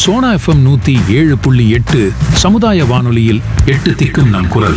Sona FM நூத்தி ஏழு புள்ளி எட்டு சமுதாய வானொலியில் எட்டு திக்கும் நம் குரல்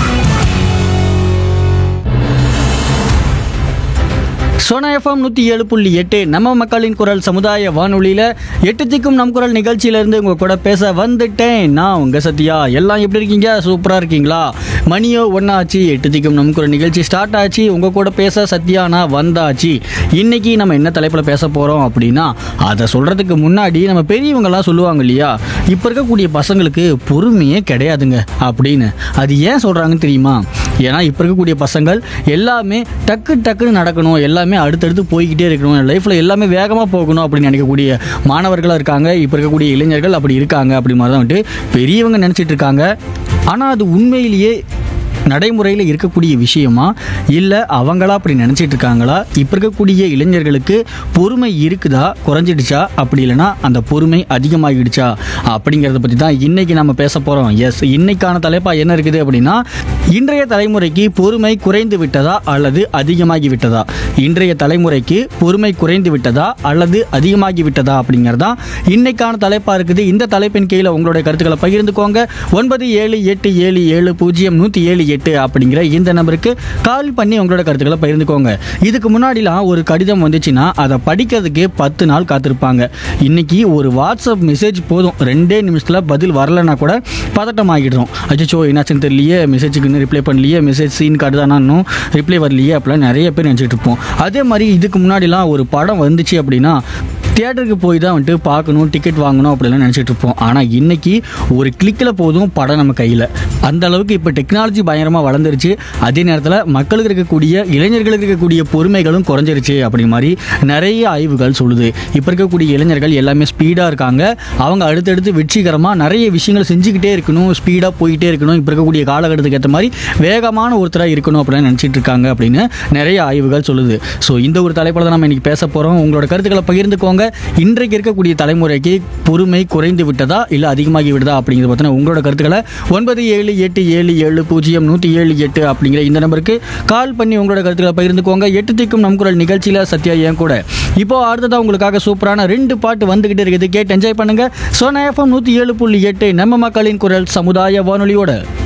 சோனா எஃப்எம் நூற்றி ஏழு புள்ளி எட்டு நம்ம மக்களின் குரல் சமுதாய வானொலியில் எட்டு திக்கும் நம் குரல் நிகழ்ச்சியிலேருந்து உங்கள் கூட பேச வந்துட்டேன் நான் உங்கள் சத்யா எல்லாம் எப்படி இருக்கீங்க சூப்பராக இருக்கீங்களா மணியோ ஒன்றாச்சு எட்டு திக்கும் நம் குரல் நிகழ்ச்சி ஸ்டார்ட் ஆச்சு உங்கள் கூட பேச சத்யா நான் வந்தாச்சு இன்னைக்கு நம்ம என்ன தலைப்பில் பேச போகிறோம் அப்படின்னா அதை சொல்கிறதுக்கு முன்னாடி நம்ம பெரியவங்கலாம் சொல்லுவாங்க இல்லையா இப்போ இருக்கக்கூடிய பசங்களுக்கு பொறுமையே கிடையாதுங்க அப்படின்னு அது ஏன் சொல்கிறாங்கன்னு தெரியுமா ஏன்னா இப்போ இருக்கக்கூடிய பசங்கள் எல்லாமே டக்கு டக்குன்னு நடக்கணும் எல்லாமே அடுத்தடுத்து போய்கிட்டே இருக்கணும் லைஃப்பில் எல்லாமே வேகமாக போகணும் அப்படின்னு நினைக்கக்கூடிய மாணவர்களாக இருக்காங்க இப்போ இருக்கக்கூடிய இளைஞர்கள் அப்படி இருக்காங்க அப்படி மாதிரி தான் வந்துட்டு பெரியவங்க நினச்சிட்டு இருக்காங்க ஆனால் அது உண்மையிலேயே நடைமுறையில் இருக்கக்கூடிய விஷயமா இல்லை அவங்களா அப்படி நினச்சிட்டு இருக்காங்களா இப்போ இருக்கக்கூடிய இளைஞர்களுக்கு பொறுமை இருக்குதா குறைஞ்சிடுச்சா அப்படி இல்லைன்னா அந்த பொறுமை அதிகமாகிடுச்சா அப்படிங்கிறத பற்றி தான் இன்னைக்கு நம்ம பேச போகிறோம் எஸ் இன்னைக்கான தலைப்பாக என்ன இருக்குது அப்படின்னா இன்றைய தலைமுறைக்கு பொறுமை குறைந்து விட்டதா அல்லது அதிகமாகி விட்டதா இன்றைய தலைமுறைக்கு பொறுமை குறைந்து விட்டதா அல்லது அதிகமாகி விட்டதா அப்படிங்கிறதா இன்னைக்கான தலைப்பாக இருக்குது இந்த தலைப்பின் கீழே உங்களுடைய கருத்துக்களை பகிர்ந்துக்கோங்க ஒன்பது ஏழு எட்டு ஏழு ஏழு பூஜ்ஜியம் நூற்றி ஏழு எட்டு அப்படிங்கிற இந்த நம்பருக்கு கால் பண்ணி உங்களோட கருத்துக்களை பகிர்ந்துக்கோங்க இதுக்கு முன்னாடிலாம் ஒரு கடிதம் வந்துச்சுன்னா அதை படிக்கிறதுக்கே பத்து நாள் காத்திருப்பாங்க இன்னைக்கு ஒரு வாட்ஸ்அப் மெசேஜ் போதும் ரெண்டே நிமிஷத்தில் பதில் வரலைன்னா கூட பதட்டம் ஆகிடுறோம் அச்சோ என்னாச்சுன்னு தெரியலையே மெசேஜுக்கு இன்னும் ரிப்ளை பண்ணலையே மெசேஜ் சீன் கார்டு தான் இன்னும் ரிப்ளை வரலையே அப்படிலாம் நிறைய பேர் நினச்சிட்டு இருப்போம் அதே மாதிரி இதுக்கு முன்னாடிலாம் ஒரு படம் வந்துச்சு அப்படின்னா தியேட்டருக்கு போய் தான் வந்துட்டு பார்க்கணும் டிக்கெட் வாங்கணும் அப்படிலாம் நினச்சிட்டு இருப்போம் ஆனால் இன்னைக்கு ஒரு கிளிக்கில் போதும் படம் நம்ம கையில் அந்த அளவுக்கு இப்போ டெக்னாலஜி பயங்கரமாக வளர்ந்துருச்சு அதே நேரத்தில் மக்களுக்கு இருக்கக்கூடிய இளைஞர்களுக்கு இருக்கக்கூடிய பொறுமைகளும் குறைஞ்சிருச்சு அப்படி மாதிரி நிறைய ஆய்வுகள் சொல்லுது இப்போ இருக்கக்கூடிய இளைஞர்கள் எல்லாமே ஸ்பீடாக இருக்காங்க அவங்க அடுத்தடுத்து வெற்றிகரமாக நிறைய விஷயங்கள் செஞ்சுக்கிட்டே இருக்கணும் ஸ்பீடாக போயிட்டே இருக்கணும் இப்போ இருக்கக்கூடிய காலகட்டத்துக்கு ஏற்ற மாதிரி வேகமான ஒருத்தராக இருக்கணும் அப்படின்னு நினச்சிட்டு இருக்காங்க அப்படின்னு நிறைய ஆய்வுகள் சொல்லுது ஸோ இந்த ஒரு தலைப்பில் தான் நம்ம இன்னைக்கு பேச போகிறோம் உங்களோட கருத்துக்களை பகிர்ந்துக்கோங்க இன்றைக்கு இருக்கக்கூடிய தலைமுறைக்கு பொறுமை குறைந்து விட்டதா இல்லை அதிகமாகி விட்டதா அப்படிங்கிறத பற்றின உங்களோட கருத்துக்களை ஒன்பது ஏழு எட்டு ஏழு ஏழு பூஜ்ஜியம் நூற்றி ஏழு எட்டு அப்படிங்கிற இந்த நம்பருக்கு கால் பண்ணி உங்களோட கருத்துக்களை பகிர்ந்துக்கோங்க எட்டு திக்கும் நம் குரல் நிகழ்ச்சியில் சத்யா ஏன் கூட இப்போ அடுத்ததாக உங்களுக்காக சூப்பரான ரெண்டு பாட்டு வந்துகிட்டு இருக்குது கேட்டு என்ஜாய் பண்ணுங்க சோனா எஃப்எம் நூற்றி ஏழு புள்ளி எட்டு நம்ம மக்களின் குரல் சமுதாய வானொலியோட